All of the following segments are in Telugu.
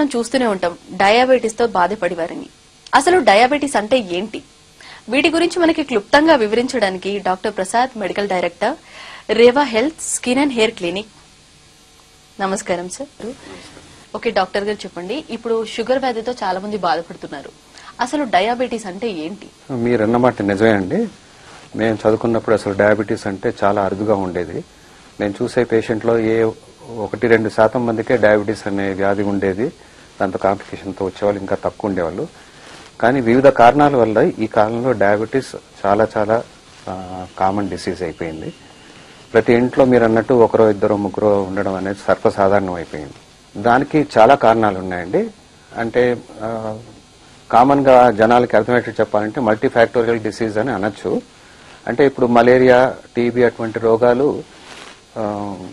మనం చూస్తూనే ఉంటాం డయాబెటీస్ తో బాధపడి వారిని అసలు డయాబెటీస్ అంటే ఏంటి వీటి గురించి మనకి క్లుప్తంగా వివరించడానికి doctor Prasad medical director Reva health skin and hair clinic నమస్కారం సార్ ఓకే డాక్టర్ గారు చెప్పండి ఇప్పుడు షుగర్ వ్యాధితో చాలా మంది బాధపడుతున్నారు అసలు డయాబెటీస్ అంటే ఏంటి మీరు అన్నమాట నిజమే అండి మేము చదువుకున్నప్పుడు అసలు డయాబెటీస్ అంటే చాలా అరుదుగా ఉండేది నేను చూసే పేషెంట్లో ఏ ఒకటి రెండు శాతం మందికే డయాబెటీస్ అనే వ్యాధి ఉండేది దాంతో కాంప్లికేషన్తో వచ్చేవాళ్ళు ఇంకా తక్కువ ఉండేవాళ్ళు కానీ వివిధ కారణాల వల్ల ఈ కాలంలో డయాబెటీస్ చాలా చాలా కామన్ డిసీజ్ అయిపోయింది ప్రతి ఇంట్లో మీరు అన్నట్టు ఒకరో ఇద్దరు ముగ్గురు ఉండడం అనేది సర్వసాధారణం అయిపోయింది దానికి చాలా కారణాలు ఉన్నాయండి అంటే ఆ, కామన్ గా జనాలకి అర్థమయ్యేట్టు చెప్పాలంటే మల్టీ ఫ్యాక్టోరియల్ డిసీజ్ అని అనొచ్చు అంటే ఇప్పుడు మలేరియా టీబీ అటువంటి రోగాలు ఆ,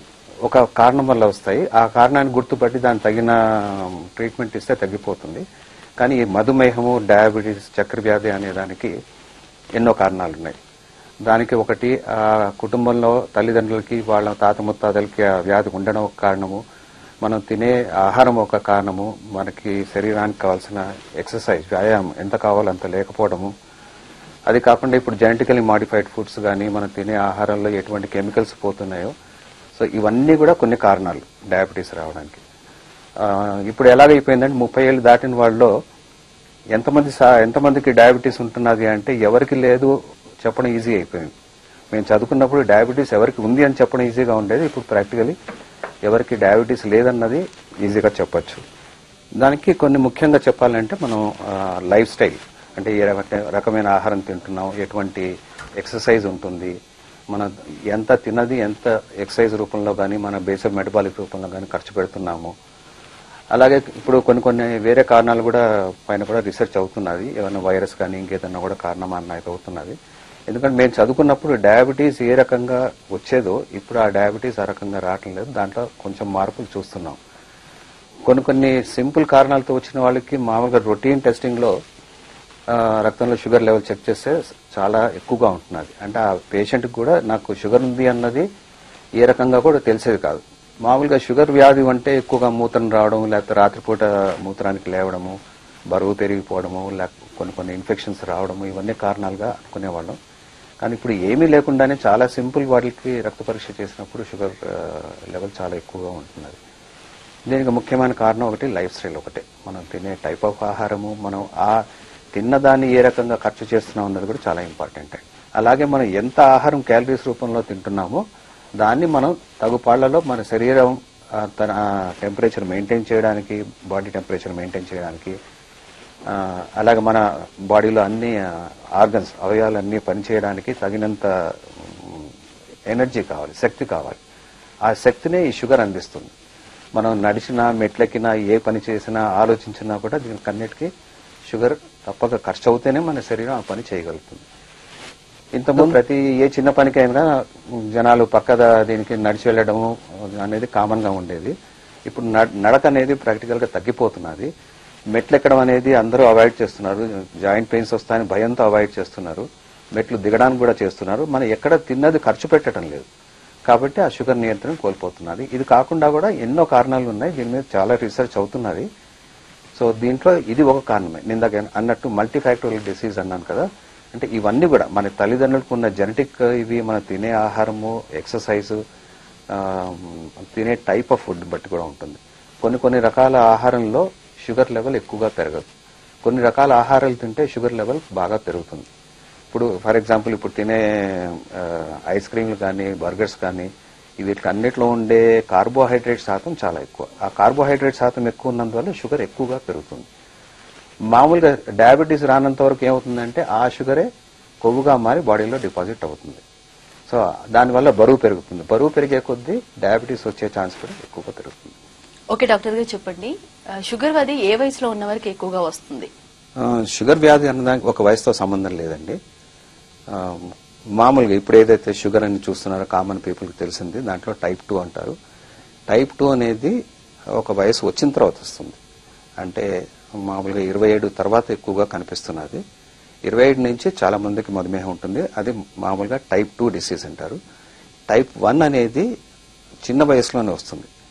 ఒక కారణం వల్ల వస్తాయి ఆ కారణాన్ని గుర్తుపట్టి దానికి తగిన ట్రీట్మెంట్ ఇస్తే తగ్గిపోతుంది కానీ ఈ మధుమేహము డయాబెటీస్ చక్కెర వ్యాధి అనే దానికి ఎన్నో కారణాలు ఉన్నాయి దానికి ఒకటి ఆ కుటుంబంలో తల్లిదండ్రులకి వాళ్ళ తాత ముత్తాతలకి ఆ వ్యాధి ఉండడం ఒక కారణము మనం తినే ఆహారం ఒక కారణము మనకి శరీరానికి కావాల్సిన ఎక్సర్సైజ్ వ్యాయామం ఎంత కావాలో అంత లేకపోవడము అది కాకుండా ఇప్పుడు జెనెటికలీ మాడిఫైడ్ ఫుడ్స్ కానీ మనం తినే ఆహారంలో ఎటువంటి కెమికల్స్ పోతున్నాయో సో ఇవన్నీ కూడా కొన్ని కారణాలు డయాబెటీస్ రావడానికి ఆ, ఇప్పుడు ఎలాగైపోయిందంటే ముప్పై ఏళ్ళు దాటిన వాళ్ళలో ఎంతమంది సా- ఎంతమందికి డయాబెటీస్ ఉంటున్నది అంటే ఎవరికి లేదు చెప్పడం ఈజీ అయిపోయింది మేము చదువుకున్నప్పుడు డయాబెటీస్ ఎవరికి ఉంది అని చెప్పడం ఈజీగా ఉండేది ఇప్పుడు ప్రాక్టికలీ ఎవరికి డయాబెటీస్ లేదన్నది ఈజీగా చెప్పొచ్చు దానికి కొన్ని ముఖ్యంగా చెప్పాలంటే మనం లైఫ్ స్టైల్ అంటే ఏ రక- రకమైన ఆహారం తింటున్నాం ఎటువంటి ఎక్సర్సైజ్ ఉంటుంది మన ఎంత తిన్నది ఎంత ఎక్సర్సైజ్ రూపంలో కానీ మన బేసిక్ మెటబాలిక్ రూపంలో కానీ ఖర్చు పెడుతున్నాము అలాగే ఇప్పుడు కొన్ని కొన్ని వేరే కారణాలు కూడా పైన కూడా రీసెర్చ్ అవుతున్నది ఏమైనా వైరస్ కానీ ఇంకేదన్నా కూడా కారణం అన్నది అవుతున్నది ఎందుకంటే మేము చదువుకున్నప్పుడు డయాబెటీస్ ఏ రకంగా వచ్చేదో ఇప్పుడు ఆ డయాబెటీస్ ఆ రకంగా రావటం లేదు దాంట్లో కొంచెం మార్పులు చూస్తున్నాం కొన్ని కొన్ని సింపుల్ కారణాలతో వచ్చిన వాళ్ళకి మామూలుగా రొటీన్ టెస్టింగ్ లో ఆ, రక్తంలో షుగర్ లెవెల్ చెక్ చేస్తే చాలా ఎక్కువగా ఉంటున్నది అంటే ఆ పేషెంట్ కూడా నాకు షుగర్ ఉంది అన్నది ఏ రకంగా కూడా తెలిసేది కాదు మామూలుగా షుగర్ వ్యాధి అంటే ఎక్కువగా మూత్రం రావడం లేకపోతే రాత్రిపూట మూత్రానికి లేవడము బరువు పెరిగిపోవడము లేకపోతే కొన్ని కొన్ని ఇన్ఫెక్షన్స్ రావడము ఇవన్నీ కారణాలుగా అనుకునేవాళ్ళం కానీ ఇప్పుడు ఏమీ లేకుండానే చాలా సింపుల్ వాటికి రక్త పరీక్ష చేసినప్పుడు షుగర్ ఆ, లెవెల్ చాలా ఎక్కువగా ఉంటున్నది దీనికి ముఖ్యమైన కారణం ఒకటి లైఫ్ స్టైల్ ఒకటే మనం తినే టైప్ ఆఫ్ ఆహారము మనం ఆ తిన్నదాన్ని ఏ రకంగా ఖర్చు చేస్తున్నాం అన్నది కూడా చాలా ఇంపార్టెంట్ అలాగే మనం ఎంత ఆహారం క్యాలరీస్ రూపంలో తింటున్నామో దాన్ని మనం తగు పాళ్లలో మన శరీరం ఆ, తన టెంపరేచర్ మెయింటైన్ చేయడానికి బాడీ టెంపరేచర్ మెయింటైన్ చేయడానికి ఆ, అలాగే మన బాడీలో అన్ని ఆర్గన్స్ అవయవాలన్నీ పనిచేయడానికి తగినంత ఎనర్జీ కావాలి శక్తి కావాలి ఆ శక్తినే ఈ షుగర్ అందిస్తుంది మనం నడిచినా మెట్లెక్కినా ఏ పని చేసినా ఆలోచించినా కూడా దీనికి అన్నిటికీ షుగర్ తప్పక ఖర్చు అవుతేనే మన శరీరం ఆ పని చేయగలుగుతుంది ఇంతకుముందు ప్రతి ఏ చిన్న పనికైనా జనాలు పక్కద దీనికి నడిచి వెళ్ళడము అనేది కామన్ గా ఉండేది ఇప్పుడు నడ- నడక అనేది ప్రాక్టికల్ గా తగ్గిపోతున్నది మెట్లు ఎక్కడం అనేది అందరూ అవాయిడ్ చేస్తున్నారు జాయింట్ పెయిన్స్ వస్తాయని భయంతో అవాయిడ్ చేస్తున్నారు మెట్లు దిగడానికి కూడా చేస్తున్నారు మనం ఎక్కడ తిన్నది ఖర్చు పెట్టడం లేదు కాబట్టి ఆ షుగర్ నియంత్రణ కోల్పోతున్నది ఇది కాకుండా కూడా ఎన్నో కారణాలు ఉన్నాయి దీని మీద చాలా రీసెర్చ్ అవుతున్నది సో దీంట్లో ఇది ఒక కారణమే నేను ఇందాక అన్నట్టు మల్టీ ఫ్యాక్టోరియల్ డిసీజ్ అన్నాను కదా అంటే ఇవన్నీ కూడా మన తల్లిదండ్రులకు ఉన్న జెనెటిక్ ఇవి మన తినే ఆహారము ఎక్సర్సైజ్ తినే టైప్ ఆఫ్ ఫుడ్ బట్టి కూడా ఉంటుంది కొన్ని కొన్ని రకాల ఆహారంలో షుగర్ లెవెల్ ఎక్కువగా పెరగదు కొన్ని రకాల ఆహారాలు తింటే షుగర్ లెవెల్ బాగా పెరుగుతుంది ఇప్పుడు ఫర్ ఎగ్జాంపుల్ ఇప్పుడు తినే ఆ, ఐస్ క్రీమ్లు కానీ బర్గర్స్ కానీ వీటికి అన్నిట్లో ఉండే కార్బోహైడ్రేట్ శాతం చాలా ఎక్కువ ఆ కార్బోహైడ్రేట్ శాతం ఎక్కువ ఉన్నందువల్ల షుగర్ ఎక్కువగా పెరుగుతుంది మామూలుగా డయాబెటీస్ రానంత వరకు ఏమవుతుందంటే ఆ షుగరే కొవ్వుగా మారి బాడీలో డిపాజిట్ అవుతుంది సో దానివల్ల బరువు పెరుగుతుంది బరువు పెరిగే కొద్దీ డయాబెటీస్ వచ్చే ఛాన్స్ కూడా ఎక్కువగా పెరుగుతుంది ఓకే డాక్టర్ గారు చెప్పండి ఆ, షుగర్ వ్యాధి ఏ వయసులో ఉన్న వారికి ఎక్కువగా వస్తుంది ఆ, షుగర్ వ్యాధి అన్నదానికి ఒక వయసుతో సంబంధం లేదండి ఆ, మామూలుగా ఇప్పుడు ఏదైతే షుగర్ అని చూస్తున్నారో కామన్ పీపుల్కి తెలిసింది దాంట్లో టైప్ టూ అంటారు టైప్ టూ అనేది ఒక వయసు వచ్చిన తర్వాత వస్తుంది అంటే మామూలుగా ఇరవై ఏడు తర్వాత ఎక్కువగా కనిపిస్తున్నది ఇరవై ఏడు నుంచి చాలా మందికి మధుమేహం ఉంటుంది అది మామూలుగా టైప్ టూ డిసీజ్ అంటారు టైప్ వన్ అనేది చిన్న వయసులోనే వస్తుంది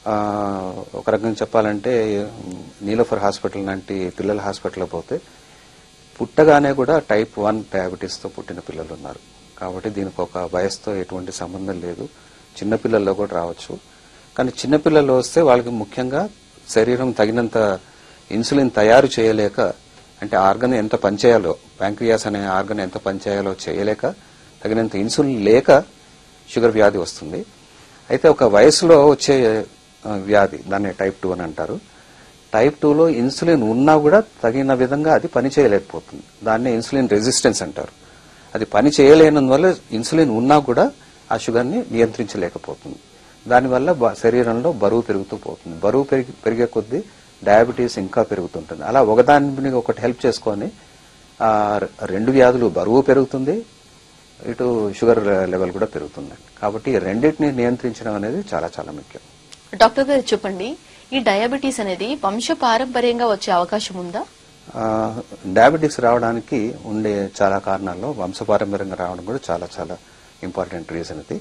ఆ, ఒక రకంగా చెప్పాలంటే నీలోఫర్ హాస్పిటల్ లాంటి పిల్లల హాస్పిటల్లో పోతే పుట్టగానే కూడా టైప్ వన్ డయాబెటీస్తో పుట్టిన పిల్లలు ఉన్నారు కాబట్టి దీనికి ఒక వయసుతో ఎటువంటి సంబంధం లేదు చిన్నపిల్లల్లో కూడా రావచ్చు కానీ చిన్నపిల్లల్లో వస్తే వాళ్ళకి ముఖ్యంగా శరీరం తగినంత ఇన్సులిన్ తయారు చేయలేక అంటే ఆర్గన్ ఎంత పనిచేయాలో ప్యాంక్రియాస్ అనే ఆర్గన్ ఎంత పనిచేయాలో చేయలేక తగినంత ఇన్సులిన్ లేక షుగర్ వ్యాధి వస్తుంది అయితే ఒక వయసులో వచ్చే ఆ, వ్యాధి దాన్ని టైప్ టూ అని అంటారు టైప్ టూలో ఇన్సులిన్ ఉన్నా కూడా తగిన విధంగా అది పని చేయలేకపోతుంది దాన్ని ఇన్సులిన్ రెసిస్టెన్స్ అంటారు అది పని చేయలేనందువల్ల ఇన్సులిన్ ఉన్నా కూడా ఆ షుగర్ని నియంత్రించలేకపోతుంది దానివల్ల బ- శరీరంలో బరువు పెరుగుతూ పోతుంది బరువు పెరిగి పెరిగే కొద్దీ డయాబెటీస్ ఇంకా పెరుగుతుంటుంది అలా ఒకదాని ఒకటి హెల్ప్ చేసుకొని ఆ రె- రెండు వ్యాధులు బరువు పెరుగుతుంది ఇటు షుగర్ లెవెల్ కూడా పెరుగుతుంది కాబట్టి ఈ రెండింటిని నియంత్రించడం అనేది చాలా చాలా ముఖ్యం డాక్టర్ గారు చెప్పండి ఈ డయాబెటీస్ అనేది వంశ పారంపర్యంగా వచ్చే అవకాశం ఉందా ఆ, డయాబెటిక్స్ రావడానికి ఉండే చాలా కారణాల్లో వంశపారంపర్యంగా రావడం కూడా చాలా చాలా ఇంపార్టెంట్ రీజన్ ఇది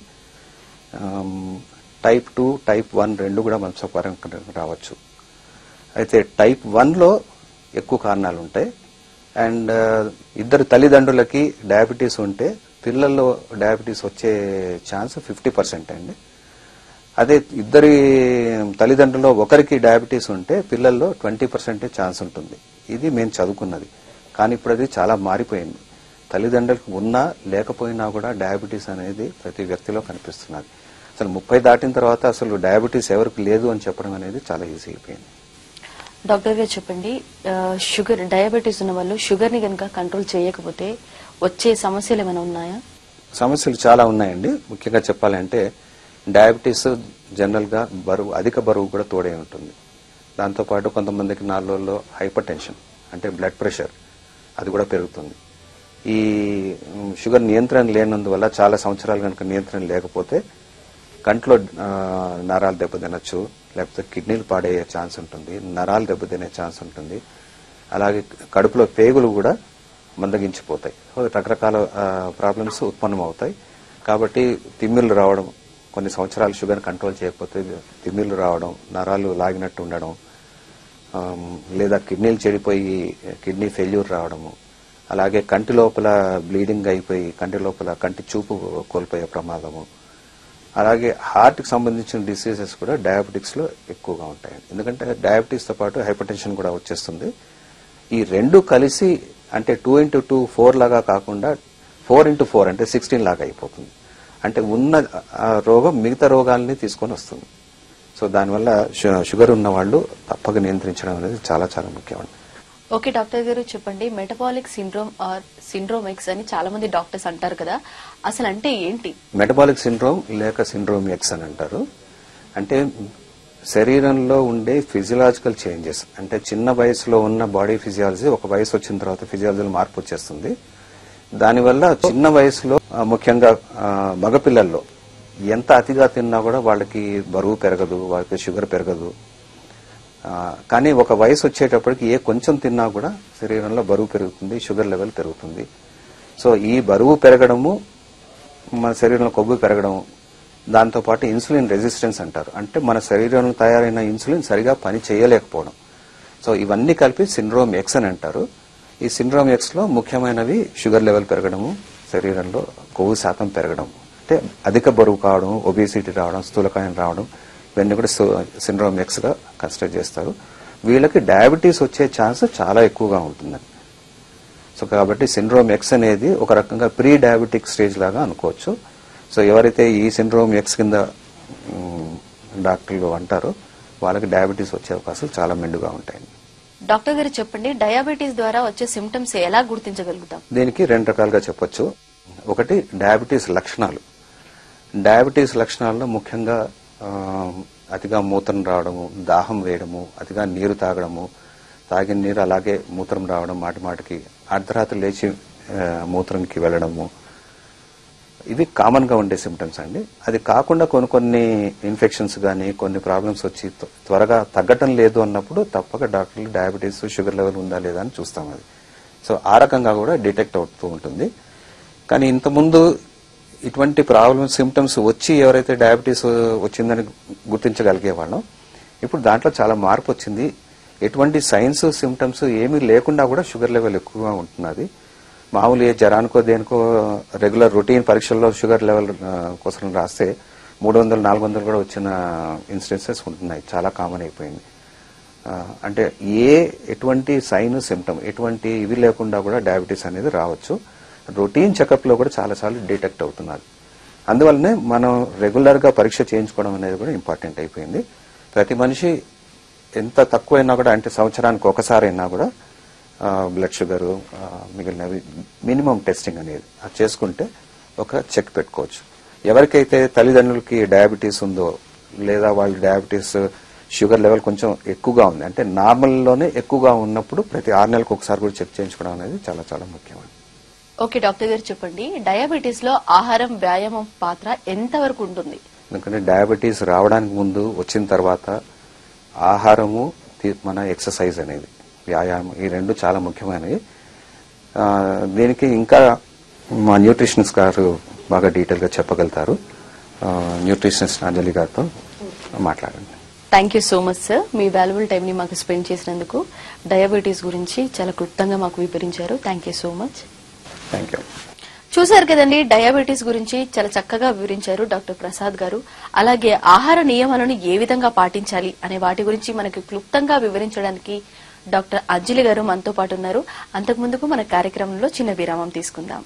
um, type two type one రెండు కూడా వంశపారంపర్యంగా రావచ్చు అయితే టైప్ వన్లో ఎక్కువ కారణాలు ఉంటాయి అండ్ ఆ, ఇద్దరు తల్లిదండ్రులకి డయాబెటీస్ ఉంటే పిల్లల్లో డయాబెటీస్ వచ్చే ఛాన్స్ ఫిఫ్టీ పర్సెంట్ అండి అదే ఇద్దరి తల్లిదండ్రుల్లో ఒకరికి డయాబెటీస్ ఉంటే పిల్లల్లో ట్వంటీ పర్సెంటే ఛాన్స్ ఉంటుంది ఇది మేము చదువుకున్నది కానీ ఇప్పుడు అది చాలా మారిపోయింది తల్లిదండ్రులకు ఉన్నా లేకపోయినా కూడా డయాబెటీస్ అనేది ప్రతి వ్యక్తిలో కనిపిస్తున్నది అసలు ముప్పై దాటిన తర్వాత అసలు డయాబెటీస్ ఎవరికి లేదు అని చెప్పడం అనేది చాలా ఈజీ అయిపోయింది డాక్టర్ గారు చెప్పండి ఆ, షుగర్ డయాబెటీస్ ఉన్న వాళ్ళు షుగర్ ని కనుక కంట్రోల్ చేయకపోతే వచ్చే సమస్యలు ఏమైనా ఉన్నాయా సమస్యలు చాలా ఉన్నాయండి ముఖ్యంగా చెప్పాలంటే డయాబెటీస్ జనరల్ గా బరువు అధిక బరువు కూడా తోడే ఉంటుంది దాంతోపాటు కొంతమందికి నాలుగులో హైపర్ టెన్షన్ అంటే బ్లడ్ ప్రెషర్ అది కూడా పెరుగుతుంది ఈ ఉమ్, షుగర్ నియంత్రణ లేనందువల్ల చాలా సంవత్సరాలు కనుక నియంత్రణ లేకపోతే కంట్లో ఆ, నరాలు దెబ్బతినచ్చు లేకపోతే కిడ్నీలు పాడయ్యే ఛాన్స్ ఉంటుంది నరాలు దెబ్బతినే ఛాన్స్ ఉంటుంది అలాగే కడుపులో పేగులు కూడా మందగించిపోతాయి సో రకరకాల ప్రాబ్లమ్స్ ఉత్పన్నం అవుతాయి కాబట్టి తిమ్మిళ్ళు రావడం కొన్ని సంవత్సరాలు షుగర్ కంట్రోల్ చేయకపోతే తిమ్మిళ్ళు రావడం నరాలు లాగినట్టు ఉండడం ఆమ్, లేదా కిడ్నీలు చెడిపోయి కిడ్నీ ఫెయిల్యూర్ రావడము అలాగే కంటి లోపల బ్లీడింగ్ అయిపోయి కంటి లోపల కంటి చూపు కోల్పోయే ప్రమాదము అలాగే హార్ట్ కి సంబంధించిన డిసీజెస్ కూడా డయాబెటిక్స్ లో ఎక్కువగా ఉంటాయి ఎందుకంటే డయాబెటీస్ తో పాటు హైపర్ టెన్షన్ కూడా వచ్చేస్తుంది ఈ రెండు కలిసి అంటే టూ ఇంటూ టూ ఫోర్ లాగా కాకుండా ఫోర్ ఇంటూ ఫోర్ అంటే సిక్స్టీన్ లాగా అయిపోతుంది అంటే ఉన్న ఆ రోగం మిగతా రోగాల్ని తీసుకొని వస్తుంది సో దానివల్ల షు- షుగర్ ఉన్న వాళ్ళు తప్పక నియంత్రించడం అనేది చాలా చాలా ముఖ్యం ఓకే డాక్టర్ గారు చెప్పండి metabolic syndrome or syndrome X అని చాలా మంది డాక్టర్స్ అంటారు కదా అసలు అంటే ఏంటి మెటబాలిక్ సిండ్రోమ్ లేక సిండ్రోమ్ ఎక్స్ అని అంటారు అంటే శరీరంలో ఉండే ఫిజియలాజికల్ చేంజెస్ అంటే చిన్న వయసులో ఉన్న బాడీ ఫిజియాలజీ ఒక వయసు వచ్చిన తర్వాత ఫిజియాలజీలో మార్పు వచ్చేస్తుంది దానివల్ల చిన్న వయసులో ఆ, ముఖ్యంగా ఆ, మగపిల్లల్లో ఎంత అతిగా తిన్నా కూడా వాళ్ళకి బరువు పెరగదు వాళ్ళకి షుగర్ పెరగదు ఆ, కానీ ఒక వయసు వచ్చేటప్పటికి ఏ కొంచెం తిన్నా కూడా శరీరంలో బరువు పెరుగుతుంది షుగర్ లెవెల్ పెరుగుతుంది సో ఈ బరువు పెరగడము మన శరీరంలో కొవ్వు పెరగడం దాంతోపాటు ఇన్సులిన్ రెసిస్టెన్స్ అంటారు అంటే మన శరీరంలో తయారైన ఇన్సులిన్ సరిగా పని చేయలేకపోవడం సో ఇవన్నీ కలిపి సిండ్రోమ్ ఎక్స్ అని అంటారు ఈ సిండ్రోమ్ ఎక్స్ లో ముఖ్యమైనవి షుగర్ లెవెల్ పెరగడము శరీరంలో కొవ్వు శాతం పెరగడం అంటే అధిక బరువు కావడం ఒబేసిటీ రావడం స్థూలకాయం రావడం ఇవన్నీ కూడా సిండ్రోమ్ ఎక్స్ గా కన్సిడర్ చేస్తారు వీళ్ళకి డయాబెటీస్ వచ్చే ఛాన్స్ చాలా ఎక్కువగా ఉంటుందండి సో కాబట్టి సిండ్రోమ్ ఎక్స్ అనేది ఒక రకంగా ప్రీ డయాబెటిక్ స్టేజ్ లాగా అనుకోవచ్చు సో ఎవరైతే ఈ సిండ్రోమ్ ఎక్స్ కింద మ్, డాక్టర్లు అంటారో వాళ్ళకి డయాబెటీస్ వచ్చే అవకాశాలు చాలా మెండుగా ఉంటాయండి డాక్టర్ గారు చెప్పండి డయాబెటీస్ ద్వారా వచ్చే సిమ్టమ్స్ ఎలా గుర్తించగలుగుతాం దీనికి రెండు రకాలుగా చెప్పొచ్చు ఒకటి డయాబెటీస్ లక్షణాలు డయాబెటీస్ లక్షణాల్లో ముఖ్యంగా ఆ, అతిగా మూత్రం రావడము దాహం వేయడము అతిగా నీరు తాగడము తాగిన నీరు అలాగే మూత్రం రావడం మాటి మాటికి అర్ధరాత్రి లేచి ఆ, మూత్రంకి వెళ్ళడము ఇవి కామన్ గా ఉండే సిమ్టమ్స్ అండి అది కాకుండా కొన్ని కొన్ని ఇన్ఫెక్షన్స్ కానీ కొన్ని ప్రాబ్లమ్స్ వచ్చి త్వ- త్వరగా తగ్గటం లేదు అన్నప్పుడు తప్పక డాక్టర్లు డయాబెటీస్ షుగర్ లెవెల్ ఉందా లేదా అని చూస్తాం అది సో ఆ రకంగా కూడా డిటెక్ట్ అవుతూ ఉంటుంది కానీ ఇంతకుముందు ఇటువంటి ప్రాబ్లమ్స్ సిమ్టమ్స్ వచ్చి ఎవరైతే డయాబెటీస్ వచ్చిందని గుర్తించగలిగే వాళ్ళం ఇప్పుడు దాంట్లో చాలా మార్పు వచ్చింది ఎటువంటి సైన్స్ సిమ్టమ్స్ ఏమీ లేకుండా కూడా షుగర్ లెవెల్ ఎక్కువగా ఉంటున్నది మామూలు ఏ జ్వరానికో దేనికో రెగ్యులర్ రొటీన్ పరీక్షల్లో షుగర్ లెవెల్ ఆ, కోసం రాస్తే మూడు వందలు నాలుగు వందలు కూడా వచ్చిన ఇన్సిడెన్సెస్ ఉంటున్నాయి చాలా కామన్ అయిపోయింది ఆ, అంటే ఏ ఎటువంటి సైన్ సిమ్టమ్ ఎటువంటి ఇవి లేకుండా కూడా డయాబెటీస్ అనేది రావచ్చు రొటీన్ చెకప్ లో కూడా చాలాసార్లు డిటెక్ట్ అవుతున్నది అందువల్లనే మనం రెగ్యులర్ గా పరీక్ష చేయించుకోవడం అనేది కూడా ఇంపార్టెంట్ అయిపోయింది ప్రతి మనిషి ఎంత తక్కువైనా కూడా అంటే సంవత్సరానికి ఒకసారి అయినా కూడా బ్లడ్ షుగర్ మిగిలినవి మినిమం టెస్టింగ్ అనేది అది చేసుకుంటే ఒక చెక్ పెట్టుకోవచ్చు ఎవరికైతే తల్లిదండ్రులకి డయాబెటీస్ ఉందో లేదా వాళ్ళ డయాబెటీస్ షుగర్ లెవెల్ కొంచెం ఎక్కువగా ఉంది అంటే నార్మల్లోనే ఎక్కువగా ఉన్నప్పుడు ప్రతి ఆరు నెలలకు ఒకసారి కూడా చెక్ చేయించుకోవడం అనేది చాలా చాలా ముఖ్యమండి ఓకే డాక్టర్ గారు చెప్పండి డయాబెటీస్ లో ఆహారం వ్యాయామం పాత్ర ఎంత వరకు ఉంటుంది ఎందుకంటే డయాబెటీస్ రావడానికి ముందు వచ్చిన తర్వాత ఆహారము తి- మన ఎక్సర్సైజ్ అనేది వ్యాయామం ఈ రెండు చాలా ముఖ్యమైనవి ఆ, దీనికి ఇంకా మా న్యూట్రిషనిస్ట్ గారు బాగా డీటెయిల్గా చెప్పగలుగుతారు న్యూట్రిషనిస్ట్ అంజలి గారితో మాట్లాడండి thank you so much sir మీ వాల్యుబుల్ టైం ని మాకు స్పెండ్ చేసినందుకు డయాబెటీస్ గురించి చాలా క్లుప్తంగా మాకు వివరించారు thank you so much thank you చూశారు కదండి డయాబెటీస్ గురించి చాలా చక్కగా వివరించారు డాక్టర్ ప్రసాద్ గారు అలాగే ఆహార నియమాలను ఏ విధంగా పాటించాలి అనే వాటి గురించి మనకి క్లుప్తంగా వివరించడానికి డాక్టర్ అంజలి గారు మనతో పాటు ఉన్నారు అంతకు ముందుకు మన కార్యక్రమంలో చిన్న విరామం తీసుకుందాం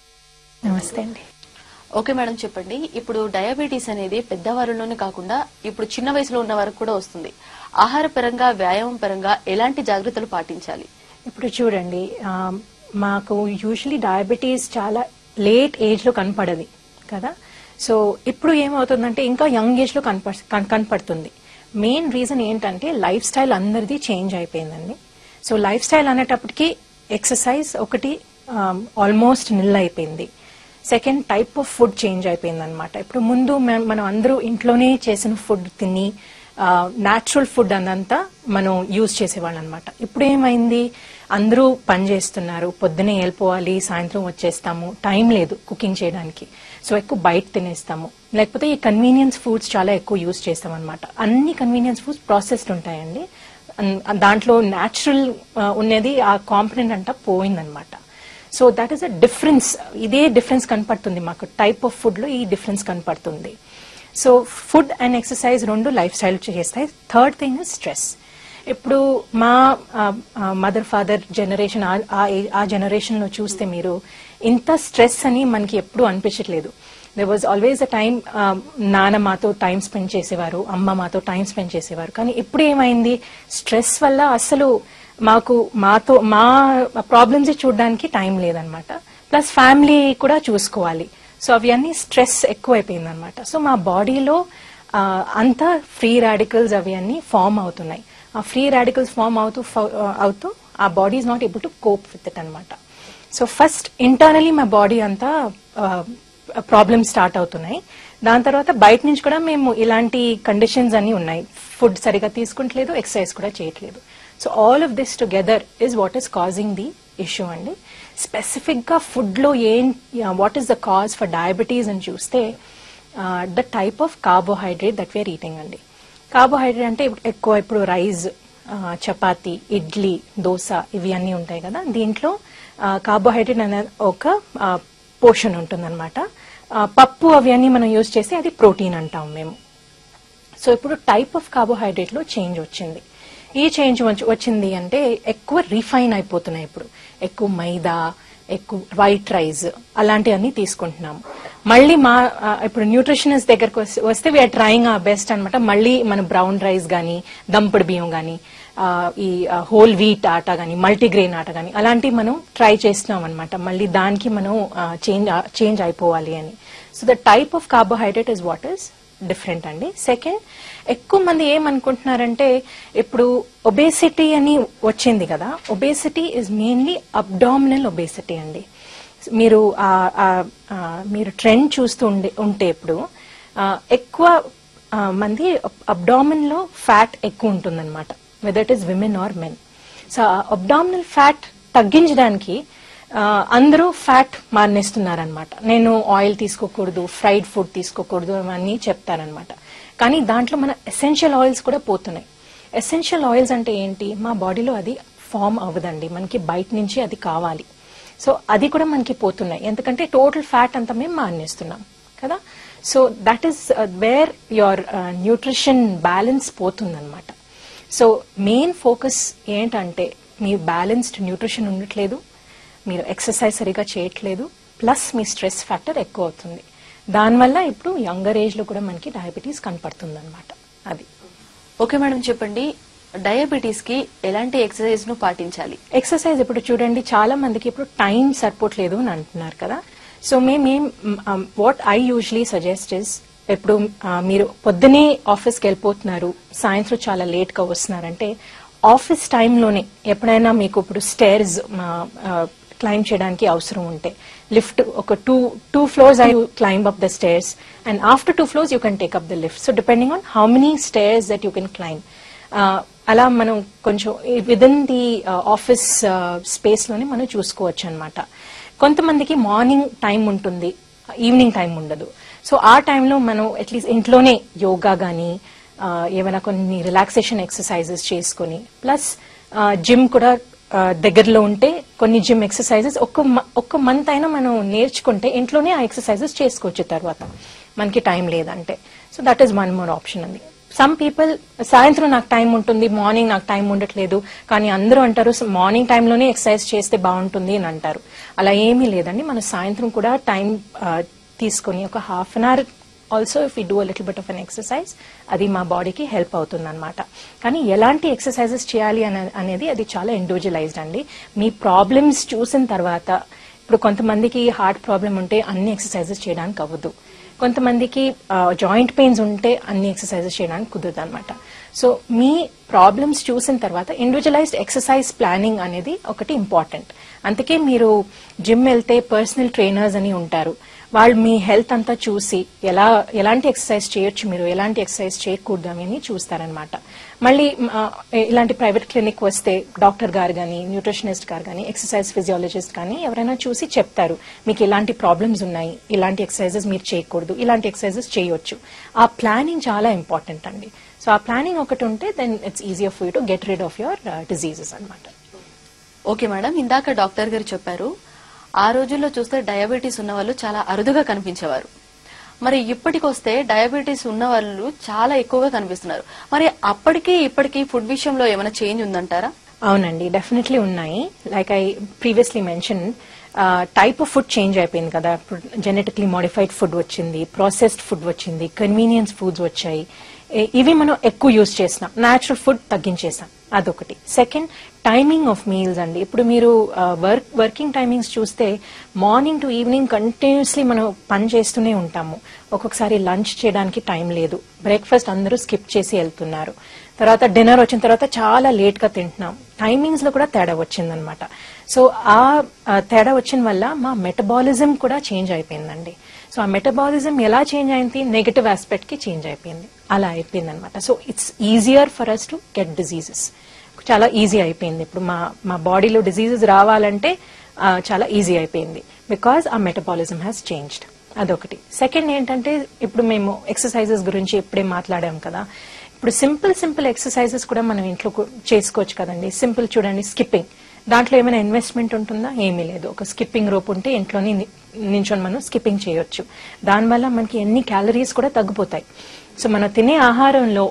నమస్తే అండి ఓకే మేడం చెప్పండి ఇప్పుడు డయాబెటీస్ అనేది పెద్దవారిలోనే కాకుండా ఇప్పుడు చిన్న వయసులో ఉన్న వారికి కూడా వస్తుంది ఆహార పరంగా వ్యాయామం పరంగా ఎలాంటి జాగ్రత్తలు పాటించాలి ఇప్పుడు చూడండి ఆ, మాకు యూజువలీ డయాబెటీస్ చాలా లేట్ ఏజ్ లో కనపడది కదా సో ఇప్పుడు ఏమవుతుందంటే ఇంకా యంగ్ ఏజ్ లో కనప కన్- కనపడుతుంది మెయిన్ రీజన్ ఏంటంటే లైఫ్ స్టైల్ అందరిది చేంజ్ అయిపోయిందండి సో లైఫ్ స్టైల్ అనేటప్పటికి ఎక్సర్సైజ్ ఒకటి ఆల్మోస్ట్ నిల్ అయిపోయింది second type of food change అయిపోయింది అనమాట ఇప్పుడు ముందు మే- మనం అందరూ ఇంట్లోనే చేసిన ఫుడ్ తిని న్యాచురల్ ఫుడ్ అదంతా మనం యూజ్ చేసేవాళ్ళం అనమాట ఇప్పుడు ఏమైంది అందరూ పని చేస్తున్నారు పొద్దునే వెళ్ళిపోవాలి సాయంత్రం వచ్చేస్తాము టైం లేదు కుకింగ్ చేయడానికి సో ఎక్కువ బయట తినేస్తాము లేకపోతే ఈ కన్వీనియన్స్ ఫుడ్స్ చాలా ఎక్కువ యూజ్ చేస్తాం అనమాట అన్ని కన్వీనియన్స్ ఫుడ్స్ ప్రాసెస్డ్ ఉంటాయండి అన్- దాంట్లో న్యాచురల్ ఉన్నది ఆ కాంపనెంట్ అంతా పోయిందనమాట so that is a difference ఇదే డిఫరెన్స్ కనపడుతుంది మాకు టైప్ ఆఫ్ ఫుడ్ లో ఈ డిఫరెన్స్ కనపడుతుంది సో ఫుడ్ అండ్ ఎక్సర్సైజ్ రెండు లైఫ్ స్టైల్ చేస్తాయి థర్డ్ థింగ్ ఇస్ స్ట్రెస్ ఇప్పుడు మా మదర్ ఫాదర్ జనరేషన్ ఆ జనరేషన్ లో చూస్తే మీరు ఇంత స్ట్రెస్ అని మనకి ఎప్పుడు అనిపించట్లేదు they was always a time నాన్న మాతో టైం స్పెండ్ చేసేవారు అమ్మ మాతో టైం స్పెండ్ చేసేవారు కానీ ఇప్పుడు ఏమైంది స్ట్రెస్ వల్ల అసలు మాకు మాతో మా ప్రాబ్లమ్స్ చూడడానికి టైం లేదనమాట ప్లస్ ఫ్యామిలీ కూడా చూసుకోవాలి సో అవన్నీ స్ట్రెస్ ఎక్కువైపోయింది అనమాట సో మా బాడీలో అంతా ఫ్రీ రాడికల్స్ అవి అన్ని ఫామ్ అవుతున్నాయి ఆ ఫ్రీ రాడికల్స్ ఫామ్ అవుతూ ఫ- అవుతూ ఆ body is not able to cope with it అనమాట సో ఫస్ట్ ఇంటర్నలీ మా బాడీ అంతా ప్రాబ్లమ్స్ స్టార్ట్ అవుతున్నాయి దాని తర్వాత బయట నుంచి కూడా మేము ఇలాంటి కండిషన్స్ అన్ని ఉన్నాయి ఫుడ్ సరిగా తీసుకుంటలేదు ఎక్సర్సైజ్ కూడా చేయట్లేదు so all of this together is what is causing the issue అండి స్పెసిఫిక్ గా ఫుడ్ లో ఏం what is the cause for diabetes అని చూస్తే the type of carbohydrate that we are eating అండి కార్బోహైడ్రేట్ అంటే ఇప్పుడు ఎక్కువ ఇప్పుడు రైస్ చపాతి ఇడ్లీ దోశ ఇవి అన్నీ ఉంటాయి కదా దీంట్లో కార్బోహైడ్రేట్ అనే ఒక పోర్షన్ ఉంటుందన్నమాట ఆ, పప్పు అవి అన్నీ మనం యూజ్ చేసి అది ప్రోటీన్ అంటాం మేము సో ఇప్పుడు టైప్ ఆఫ్ కార్బోహైడ్రేట్ లో చేంజ్ వచ్చింది ఈ చేంజ్ వచ్చి- వచ్చింది అంటే ఎక్కువ రిఫైన్ అయిపోతున్నాయి ఇప్పుడు ఎక్కువ మైదా ఎక్కువ వైట్ రైస్ అలాంటివన్నీ తీసుకుంటున్నాము మళ్ళీ మా ఆ, ఇప్పుడు న్యూట్రిషనిస్ట్ దగ్గరకు వస్తే- వస్తే వీఆర్ ట్రయింగ్ ఆ బెస్ట్ అన్నమాట మళ్ళీ మన బ్రౌన్ రైస్ గానీ దంపుడు బియ్యం గానీ ఆ, ఈ హోల్ వీట్ ఆట గానీ మల్టీగ్రెయిన్ ఆట గానీ అలాంటివి మనం ట్రై చేస్తున్నాం అనమాట మళ్ళీ దానికి మనం చేంజ్ చేంజ్ అయిపోవాలి అని so the type of carbohydrate is what is different అండి సెకండ్ ఎక్కువ మంది ఏమనుకుంటున్నారంటే ఇప్పుడు ఒబేసిటీ అని వచ్చింది కదా obesity is mainly abdominal obesity అండి మీరు ఆ- ఆ- ఆ మీరు ట్రెండ్ చూస్తూ ఉండే ఉంటే ఇప్పుడు ఆ, ఎక్కువ ఆ, మంది అబ్డామిన్ లో ఫ్యాట్ ఎక్కువ ఉంటుందన్నమాట whether it is women or men so abdominal fat తగ్గించడానికి ఆ, అందరూ ఫ్యాట్ మానేస్తున్నారనమాట నేను ఆయిల్ తీసుకోకూడదు ఫ్రైడ్ ఫుడ్ తీసుకోకూడదు అవన్నీ చెప్తారనమాట కానీ దాంట్లో మన ఎసెన్షియల్ ఆయిల్స్ కూడా పోతున్నాయి ఎసెన్షియల్ ఆయిల్స్ అంటే ఏంటి మా బాడీలో అది ఫామ్ అవ్వదండి మనకి బయట నుంచి అది కావాలి సో అది కూడా మనకి పోతున్నాయి ఎందుకంటే టోటల్ ఫ్యాట్ అంతా మేము మానేస్తున్నాం కదా so that is where your nutrition balance పోతుందన్నమాట సో మెయిన్ ఫోకస్ ఏంటంటే మీ బ్యాలెన్స్డ్ న్యూట్రిషన్ ఉండట్లేదు మీరు ఎక్సర్సైజ్ సరిగా చేయట్లేదు ప్లస్ మీ స్ట్రెస్ ఫ్యాక్టర్ ఎక్కువ అవుతుంది దానివల్ల ఇప్పుడు యంగర్ ఏజ్ లో కూడా మనకి డయాబెటీస్ కనపడుతుంది అనమాట అది ఓకే మేడం చెప్పండి డయాబెటీస్ కి ఎలాంటి ఎక్సర్సైజ్ ను పాటించాలి ఎక్సర్సైజ్ ఇప్పుడు చూడండి చాలా మందికి ఇప్పుడు టైం సరిపోవట్లేదు అని అంటున్నారు కదా సో మేమేం what I usually suggest is ఇప్పుడు ఆ, మీరు పొద్దునే ఆఫీస్కి వెళ్ళిపోతున్నారు సాయంత్రం చాలా లేట్ గా వస్తున్నారంటే ఆఫీస్ టైంలోనే ఎప్పుడైనా మీకు ఇప్పుడు స్టేర్స్ క్లైంబ్ చేయడానికి అవసరం ఉంటే లిఫ్ట్ ఒక two two floors I climb up the stairs and after two floors you can take up the lift so depending on how many stairs that you can climb అలా మనం కొంచెం with in the office space లోనే మనం చూసుకోవచ్చు అనమాట కొంతమందికి మార్నింగ్ టైం ఉంటుంది ఈవినింగ్ టైం ఉండదు సో ఆ టైంలో మనం అట్లీస్ట్ ఇంట్లోనే యోగా కానీ ఏమైనా కొన్ని రిలాక్సేషన్ ఎక్సర్సైజెస్ చేసుకొని ప్లస్ జిమ్ కూడా ఆ, దగ్గరలో ఉంటే కొన్ని జిమ్ ఎక్సర్సైజెస్ ఒక్క మ- ఒక్క మంత్ అయినా మనం నేర్చుకుంటే ఇంట్లోనే ఆ ఎక్సర్సైజెస్ చేసుకోవచ్చు తర్వాత మనకి టైం లేదంటే so that is one more option అండి సమ్ పీపుల్ సాయంత్రం నాకు టైం ఉంటుంది మార్నింగ్ నాకు టైం ఉండట్లేదు కానీ అందరూ అంటారు మార్నింగ్ టైంలోనే ఎక్సర్సైజ్ చేస్తే బాగుంటుంది అని అంటారు అలా ఏమీ లేదండి మన సాయంత్రం కూడా టైం తీసుకొని ఒక half an hour also if you do a little bit of an exercise అది మా బాడీకి హెల్ప్ అవుతుంది అనమాట కానీ ఎలాంటి ఎక్సర్సైజెస్ చేయాలి అనే- అనేది అది చాలా ఇండివిజువలైజ్డ్ అండి మీ ప్రాబ్లమ్స్ చూసిన తర్వాత ఇప్పుడు కొంతమందికి హార్ట్ ప్రాబ్లం ఉంటే అన్ని ఎక్సర్సైజెస్ చేయడానికి అవ్వదు కొంతమందికి జాయింట్ పెయిన్స్ ఉంటే అన్ని ఎక్సర్సైజెస్ చేయడానికి కుదరదు అనమాట సో మీ ప్రాబ్లమ్స్ చూసిన తర్వాత ఇండివిజువలైజ్డ్ ఎక్సర్సైజ్ ప్లానింగ్ అనేది ఒకటి ఇంపార్టెంట్ అందుకే మీరు జిమ్ వెళ్తే పర్సనల్ ట్రైనర్స్ అని ఉంటారు వాళ్ళు మీ హెల్త్ అంతా చూసి ఎలా ఎలాంటి ఎక్సర్సైజ్ చేయొచ్చు మీరు ఎలాంటి ఎక్సర్సైజ్ చేయకూడదు అని చూస్తారనమాట మళ్ళీ ఆ, ఇలాంటి ప్రైవేట్ క్లినిక్ వస్తే డాక్టర్ గారు కానీ న్యూట్రిషనిస్ట్ గారు కానీ ఎక్సర్సైజ్ ఫిజియాలజిస్ట్ కానీ ఎవరైనా చూసి చెప్తారు మీకు ఇలాంటి ప్రాబ్లమ్స్ ఉన్నాయి ఇలాంటి ఎక్సర్సైజెస్ మీరు చేయకూడదు ఇలాంటి ఎక్సర్సైజెస్ చేయొచ్చు ఆ ప్లానింగ్ చాలా ఇంపార్టెంట్ అండి సో ఆ ప్లానింగ్ ఒకటి ఉంటే then it's easier for you to get rid of your diseases అనమాట ఓకే మేడం ఇందాక డాక్టర్ గారు చెప్పారు ఆ రోజుల్లో చూస్తే డయాబెటీస్ ఉన్న వాళ్ళు చాలా అరుదుగా కనిపించేవారు మరి ఇప్పటికొస్తే డయాబెటీస్ ఉన్న వాళ్ళు చాలా ఎక్కువగా కనిపిస్తున్నారు మరి అప్పటికి ఇప్పటికి ఫుడ్ విషయంలో ఏమైనా చేంజ్ ఉందంటారా అవునండి డెఫినెట్లీ ఉన్నాయి like I previously mention type of food change అయిపోయింది కదా జెనెటిక్లీ మోడిఫైడ్ ఫుడ్ వచ్చింది ప్రాసెస్డ్ ఫుడ్ వచ్చింది కన్వీనియన్స్ ఫుడ్స్ వచ్చాయి ఇ- ఇవి మనం ఎక్కువ యూజ్ చేసినాం న్యాచురల్ ఫుడ్ తగ్గించేసాం అదొకటి సెకండ్ టైమింగ్ ఆఫ్ మీల్స్ అండి ఇప్పుడు మీరు వర్క్ వర్కింగ్ టైమింగ్స్ చూస్తే మార్నింగ్ టు ఈవినింగ్ కంటిన్యూస్లీ మనం పని చేస్తూనే ఉంటాము ఒక్కొక్కసారి లంచ్ చేయడానికి టైం లేదు బ్రేక్ఫాస్ట్ అందరూ స్కిప్ చేసి వెళ్తున్నారు తర్వాత డిన్నర్ వచ్చిన తర్వాత చాలా లేట్ గా తింటున్నాం టైమింగ్స్ లో కూడా తేడా వచ్చిందనమాట సో ఆ ఆ తేడా వచ్చిన వల్ల మా మెటబాలిజం కూడా చేంజ్ అయిపోయిందండి సో ఆ మెటబాలిజం ఎలా చేంజ్ అయింది నెగటివ్ ఆస్పెక్ట్ కి చేంజ్ అయిపోయింది అలా అయిపోయింది అనమాట so it's easier for us to get diseases చాలా ఈజీ అయిపోయింది ఇప్పుడు మా మా బాడీలో డిజీజెస్ రావాలంటే ఆ, చాలా ఈజీ అయిపోయింది బికాజ్ ఆ మెటబాలిజం హ్యాస్ చేంజ్డ్ అదొకటి సెకండ్ ఏంటంటే ఇప్పుడు మేము ఎక్సర్సైజెస్ గురించి ఇప్పుడే మాట్లాడాం కదా ఇప్పుడు సింపుల్ సింపుల్ ఎక్సర్సైజెస్ కూడా మనం ఇంట్లో కు- చేసుకోవచ్చు కదండి సింపుల్ చూడండి స్కిప్పింగ్ దాంట్లో ఏమైనా ఇన్వెస్ట్మెంట్ ఉంటుందా ఏమీ లేదు ఒక స్కిప్పింగ్ రోప్ ఉంటే ఇంట్లోనే ని- నించొని మనం స్కిప్పింగ్ చేయొచ్చు దానివల్ల మనకి ఎన్ని క్యాలరీస్ కూడా తగ్గిపోతాయి సో మనం తినే ఆహారంలో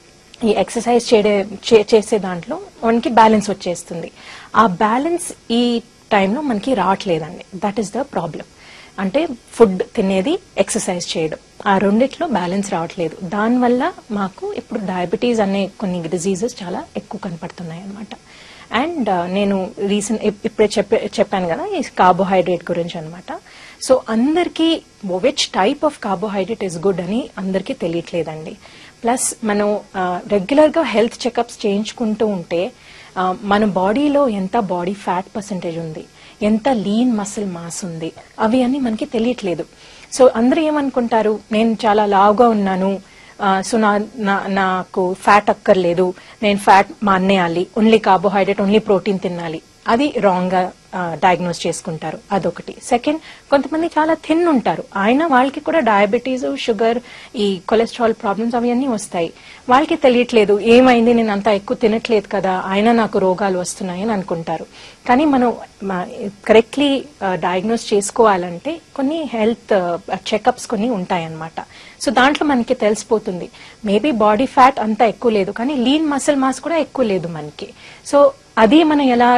ఈ ఎక్సర్సైజ్ చేయడే చే- చేసే దాంట్లో మనకి బ్యాలెన్స్ వచ్చేస్తుంది ఆ బ్యాలెన్స్ ఈ టైంలో మనకి రావట్లేదండి దట్ ఈస్ ద ప్రాబ్లం అంటే ఫుడ్ తినేది ఎక్సర్సైజ్ చేయడం ఆ రెండిట్లో బ్యాలెన్స్ రావట్లేదు దానివల్ల మాకు ఇప్పుడు డయాబెటీస్ అనే కొన్ని డిజీజెస్ చాలా ఎక్కువ కనపడుతున్నాయి అన్నమాట అండ్ నేను రీసెంట్ ఇప్పుడే చెప్పే చెప్పాను కదా ఈ కార్బోహైడ్రేట్ గురించి అన్నమాట సో అందరికీ which type of carbohydrate is good అని అందరికీ తెలియట్లేదండి ప్లస్ మనం రెగ్యులర్ గా హెల్త్ చెకప్స్ చేయించుకుంటూ ఉంటే ఆ, మన బాడీలో ఎంత బాడీ ఫ్యాట్ పర్సంటేజ్ ఉంది ఎంత లీన్ మసిల్ మాస్ ఉంది అవి అన్ని మనకి తెలియట్లేదు సో అందరూ ఏమనుకుంటారు నేను చాలా లావుగా ఉన్నాను ఆ, సో నా నా- నాకు ఫ్యాట్ అక్కర్లేదు నేను ఫ్యాట్ మానేయాలి ఓన్లీ కార్బోహైడ్రేట్ ఓన్లీ ప్రోటీన్ తినాలి అది రాంగ్ గా డయాగ్నోస్ చేసుకుంటారు అదొకటి సెకండ్ కొంతమంది చాలా థిన్ ఉంటారు ఆయన వాళ్ళకి కూడా డయాబెటీస్ షుగర్ ఈ కొలెస్ట్రాల్ ప్రాబ్లమ్స్ అవన్నీ వస్తాయి వాళ్ళకి తెలియట్లేదు ఏమైంది నేను అంత ఎక్కువ తినట్లేదు కదా అయినా నాకు రోగాలు వస్తున్నాయి అని అనుకుంటారు కానీ మనం కరెక్ట్లీ డయాగ్నోస్ చేసుకోవాలంటే కొన్ని హెల్త్ చెకప్స్ కొన్ని ఉంటాయన్నమాట సో దాంట్లో మనకి తెలిసిపోతుంది మేబీ బాడీ ఫ్యాట్ అంత ఎక్కువ లేదు కానీ లీన్ మసిల్ మాస్ కూడా ఎక్కువ లేదు మనకి సో అది మనం ఎలా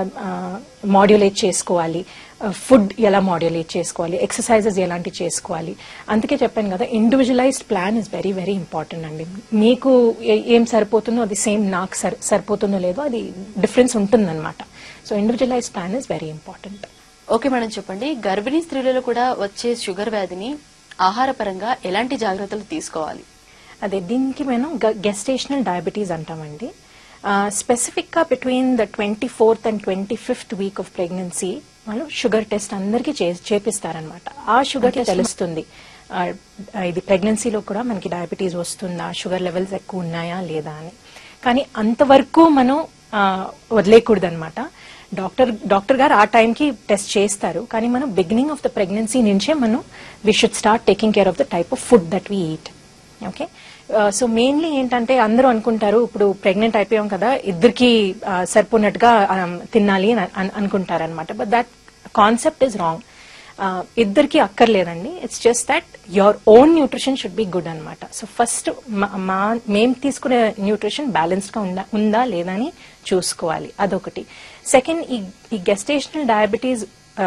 మాడ్యులేట్ చేసుకోవాలి ఫుడ్ ఎలా మాడ్యులేట్ చేసుకోవాలి ఎక్సర్సైజెస్ ఎలాంటి చేసుకోవాలి అందుకే చెప్పాను కదా individualized plan is very very important అండి మీకు ఏ- ఏం సరిపోతుందో అది సేమ్ నాకు సరి- సరిపోతుందో లేదో అది డిఫరెన్స్ ఉంటుందన్నమాట so individualized plan is very important okay madam చెప్పండి గర్భిణీ స్త్రీలలో కూడా వచ్చే షుగర్ వ్యాధిని ఆహారపరంగా ఎలాంటి జాగ్రత్తలు తీసుకోవాలి అదే దీనికి మనం గెస్టేషనల్ డయాబెటీస్ అంటామండి స్పెసిఫిక్ గా between the twenty fourth and twenty fifth week of pregnancy వాళ్ళు షుగర్ టెస్ట్ అందరికీ చే- చేపిస్తారనమాట ఆ షుగర్ తెలుస్తుంది ఆ, ఇది ప్రెగ్నెన్సీలో కూడా మనకి డయాబెటీస్ వస్తుందా షుగర్ లెవెల్స్ ఎక్కువ ఉన్నాయా లేదా అని కానీ అంతవరకు మనం వదిలేయకూడదు అనమాట డాక్టర్ డాక్టర్ గారు ఆ టైంకి టెస్ట్ చేస్తారు కానీ మనం బిగినింగ్ ఆఫ్ ద ప్రెగ్నెన్సీ నుంచే మనం we should start taking care of the type of food that we eat okay so mainly ఏంటంటే అందరూ అనుకుంటారు ఇప్పుడు ప్రెగ్నెంట్ అయిపోయాం కదా ఇద్దరికి సరిపోయినట్టుగా um, తినాలి అని అన్- అనుకుంటారనమాట but that concept is wrong ఇద్దరికి అక్కర్లేదండి it's just that your own nutrition should be good అనమాట సో ఫస్ట్ మా మేము తీసుకునే న్యూట్రిషన్ బ్యాలెన్స్డ్ గా ఉందా ఉందా లేదా అని చూసుకోవాలి అదొకటి సెకండ్ ఈ ఈ గెస్టేషనల్ డయాబెటీస్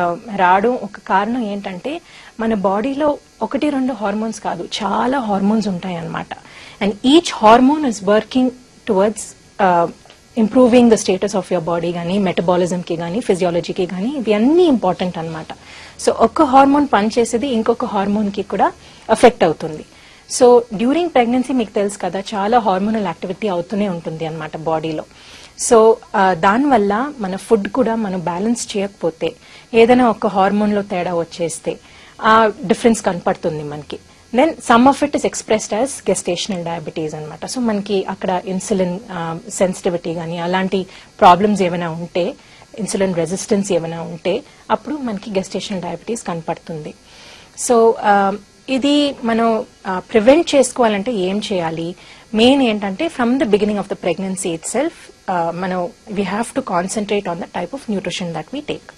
రావడం ఒక కారణం ఏంటంటే మన బాడీలో ఒకటి రెండు హార్మోన్స్ కాదు చాలా హార్మోన్స్ ఉంటాయి అన్నమాట and each hormone is working towards improving the status of your body కానీ మెటబాలిజం కి కానీ ఫిజియాలజీకి కానీ ఇవి అన్ని ఇంపార్టెంట్ అన్నమాట సో ఒక్క హార్మోన్ పనిచేసేది ఇంకొక హార్మోన్ కి కూడా ఎఫెక్ట్ అవుతుంది సో డ్యూరింగ్ ప్రెగ్నెన్సీ మీకు తెలుసు కదా చాలా హార్మోనల్ యాక్టివిటీ అవుతూనే ఉంటుంది అన్నమాట బాడీలో సో ఆ, దానివల్ల మన ఫుడ్ కూడా మనం బ్యాలెన్స్ చేయకపోతే ఏదైనా ఒక హార్మోన్ లో తేడా వచ్చేస్తే ఆ డిఫరెన్స్ కనపడుతుంది మనకి then some of it is expressed as gestational diabetes అన్నమాట సో మనకి అక్కడ ఇన్సులిన్ సెన్సిటివిటీ కానీ అలాంటి ప్రాబ్లమ్స్ ఏమైనా ఉంటే ఇన్సులిన్ రెసిస్టెన్స్ ఏమైనా ఉంటే అప్పుడు మనకి గెస్టేషనల్ డయాబెటీస్ కనపడుతుంది సో ఆ, ఇది మనం ప్రివెంట్ చేసుకోవాలంటే ఏం చేయాలి మెయిన్ ఏంటంటే from the beginning of the pregnancy itself మనం we have to concentrate on the type of nutrition that we take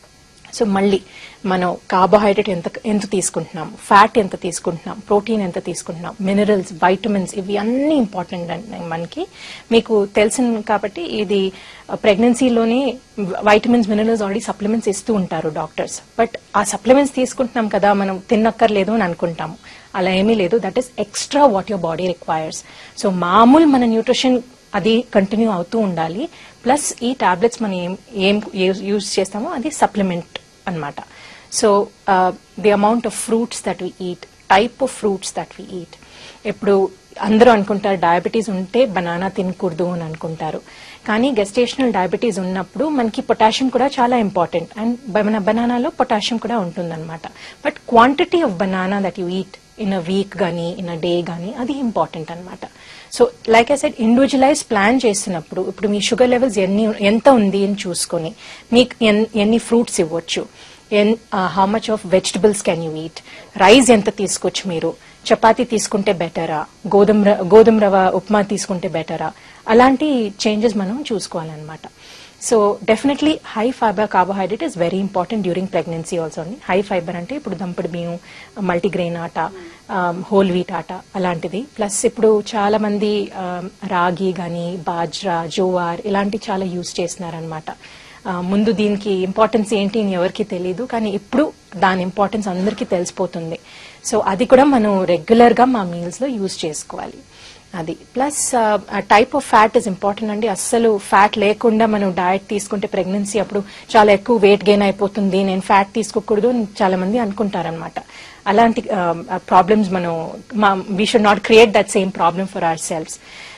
so మళ్ళీ మనం కార్బోహైడ్రేట్ ఎంత ఎంత తీసుకుంటున్నాం ఫ్యాట్ ఎంత తీసుకుంటున్నాం ప్రోటీన్ ఎంత తీసుకుంటున్నాం మినరల్స్ వైటమిన్స్ ఇవి అన్ని ఇంపార్టెంట్ అండి మనకి మీకు తెలిసింది కాబట్టి ఇది ప్రెగ్నెన్సీలోనే వైటమిన్స్ మినరల్స్ ఆల్రెడీ సప్లిమెంట్స్ ఇస్తూ ఉంటారు డాక్టర్స్ బట్ ఆ సప్లిమెంట్స్ తీసుకుంటున్నాం కదా మనం తిన్నక్కర్లేదు అని అనుకుంటాము అలా ఏమీ లేదు that is extra what your body requires so మామూలు మన న్యూట్రిషన్ అది కంటిన్యూ అవుతూ ఉండాలి ప్లస్ ఈ టాబ్లెట్స్ మనం ఏం ఏం యూజ్ చేస్తామో అది సప్లిమెంట్ అన్నమాట so the amount of fruits that we eat type of fruits that we eat ఇప్పుడు అందరూ అనుకుంటారు డయాబెటీస్ ఉంటే బనానా తినకూడదు అని అనుకుంటారు కానీ గెస్టేషనల్ డయాబెటీస్ ఉన్నప్పుడు మనకి పొటాషియం కూడా చాలా ఇంపార్టెంట్ అండ్ మన బనానాలో పొటాషియం కూడా ఉంటుందన్నమాట but quantity of banana that you eat in a week గానీ ఇన్ అ డే గానీ అది ఇంపార్టెంట్ అన్నమాట so like I said individualize plan చేసినప్పుడు ఇప్పుడు మీ షుగర్ లెవెల్స్ ఎన్ని ఎంత ఉంది అని చూసుకొని మీకు ఎన్- ఎన్ని ఫ్రూట్స్ ఇవ్వచ్చు ఎన్ how much of vegetables can you eat rice ఎంత తీసుకోవచ్చు మీరు చపాతీ తీసుకుంటే బెటరా గోధుమ ర- గోధుమ రవ ఉప్మా తీసుకుంటే బెటరా అలాంటి చేంజెస్ మనం చూసుకోవాలన్నమాట so definitely high fibre carbohydrate is very important during pregnancy also అండి హై ఫైబర్ అంటే ఇప్పుడు దంపుడు బియ్యం మల్టీగ్రెయిన్ ఆట హోల్ వీట్ ఆట అలాంటిది ప్లస్ ఇప్పుడు చాలా మంది um, రాగి గాని బాజ్రా జోవార్ ఇలాంటి చాలా యూజ్ చేస్తున్నారనమాట ముందు దీనికి ఇంపార్టెన్స్ ఏంటి అని ఎవరికి తెలియదు కానీ ఇప్పుడు దాని ఇంపార్టెన్స్ అందరికీ తెలిసిపోతుంది సో అది కూడా మనం రెగ్యులర్ గా మా మీల్స్ లో యూజ్ చేసుకోవాలి అది plus type of fat is important అండి అస్సలు ఫ్యాట్ లేకుండా మనం డయట్ తీసుకుంటే ప్రెగ్నెన్సీ అప్పుడు చాలా ఎక్కువ వెయిట్ గెయిన్ అయిపోతుంది నేను ఫ్యాట్ తీసుకోకూడదు అని చాలా మంది అనుకుంటారనమాట అలాంటి ప్రాబ్లమ్స్ మనం we should not create that same problem for ourselves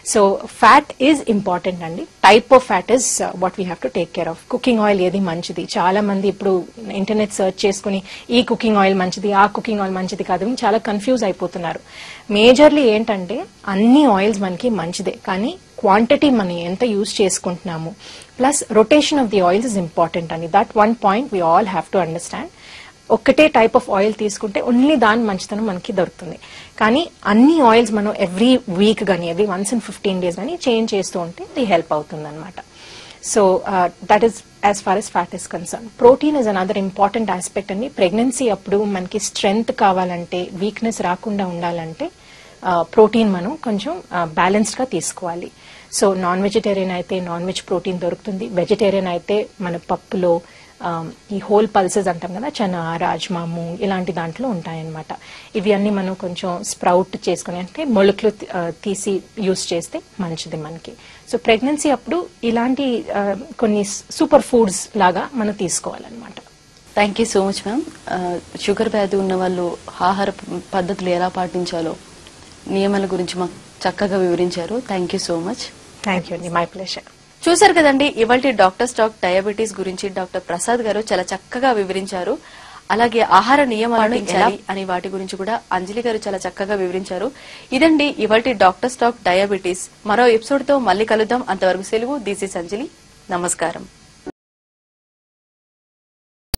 so fat is important అండి type of fat is what we have to take care of cooking oil ఏది మంచిది చాలా మంది ఇప్పుడు ఇంటర్నెట్ సర్చ్ చేసుకుని ఈ కుకింగ్ ఆయిల్ మంచిది ఆ కుకింగ్ ఆయిల్ మంచిది కాదు అని చాలా కన్ఫ్యూజ్ అయిపోతున్నారు మేజర్లీ ఏంటంటే అన్ని ఆయిల్స్ మనకి మంచిదే కానీ క్వాంటిటీ మనం ఎంత యూజ్ చేసుకుంటున్నాము plus rotation of the oils is important అండి that one point we all have to understand ఒక్కటే టైప్ ఆఫ్ ఆయిల్ తీసుకుంటే ఓన్లీ దాని మంచితనం మనకి దొరుకుతుంది కానీ అన్ని ఆయిల్స్ మనం ఎవ్రీ వీక్ కానీ every once in fifteen days కానీ చేంజ్ చేస్తూ ఉంటే ఇది హెల్ప్ అవుతుంది అనమాట so that is as far as fat is concern protein is another important aspect అండి ప్రెగ్నెన్సీ అప్పుడు మనకి స్ట్రెంగ్త్ కావాలంటే వీక్నెస్ రాకుండా ఉండాలంటే ప్రోటీన్ మనం కొంచెం బ్యాలెన్స్డ్ గా తీసుకోవాలి సో నాన్ వెజిటేరియన్ అయితే నాన్ వెజ్ ప్రోటీన్ దొరుకుతుంది వెజిటేరియన్ అయితే మన పప్పులో ఆ, ఈ హోల్ పల్సెస్ అంటాం కదా చనా రాజ్మా మూంగ్ ఇలాంటి దాంట్లో ఉంటాయన్నమాట ఇవి అన్ని మనం కొంచెం స్ప్రౌట్ చేసుకుని అంటే మొలకలు తీ- ఆ, తీసి యూస్ చేస్తే మంచిది మనకి సో ప్రెగ్నెన్సీ అప్పుడు ఇలాంటి ఆ, కొన్ని సూపర్ ఫుడ్స్ లాగా మనం తీసుకోవాలన్నమాట thank you so much ma'am sugar వ్యాధి ఉన్న వాళ్ళు ఆహార పద్ధతులు ఎలా పాటించాలో నియమాల గురించి మాకు చక్కగా వివరించారు thank you so much thank you అండి మై ప్లెజర్ చూశారు కదండి ఇవాళ డాక్టర్ స్టాక్ డయాబెటీస్ గురించి డాక్టర్ ప్రసాద్ గారు చాలా చక్కగా వివరించారు అలాగే ఆహార నియమాలను ఎలా అని వాటి గురించి కూడా అంజలి గారు చాలా చక్కగా వివరించారు ఇదండి ఇవాళ డాక్టర్ స్టాక్ డయాబెటీస్ మరో ఎపిసోడ్ తో మళ్ళీ కలుద్దాం అంతవరకు సెలవు దిస్ ఇస్ అంజలి నమస్కారం